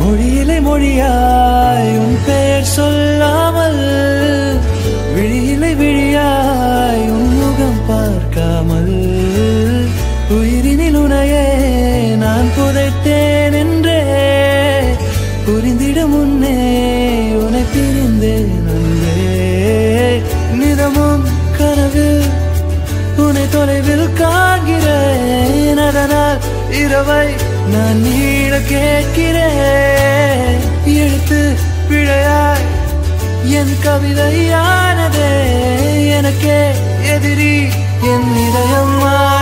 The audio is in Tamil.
மொழியிலே மொழியாய் உன் பெயர் சொல்லாமல் விழியிலே விழியாய் உன் முகம் பார்க்காமல் உயிரினில் உனையே நான் புதைத்தேன் என்றே புரிந்திட முன்னே உனை பிரிந்தேன் அன்பே நிதமும் கனவு உன்னை தொலைவில் காண்கிறேன் அதனால் இரவை நான் நீட கேட்கிறேன் எழுத்து பிழையாய் என் கவிதையானதே எனக்கே எதிரி என் இதயம்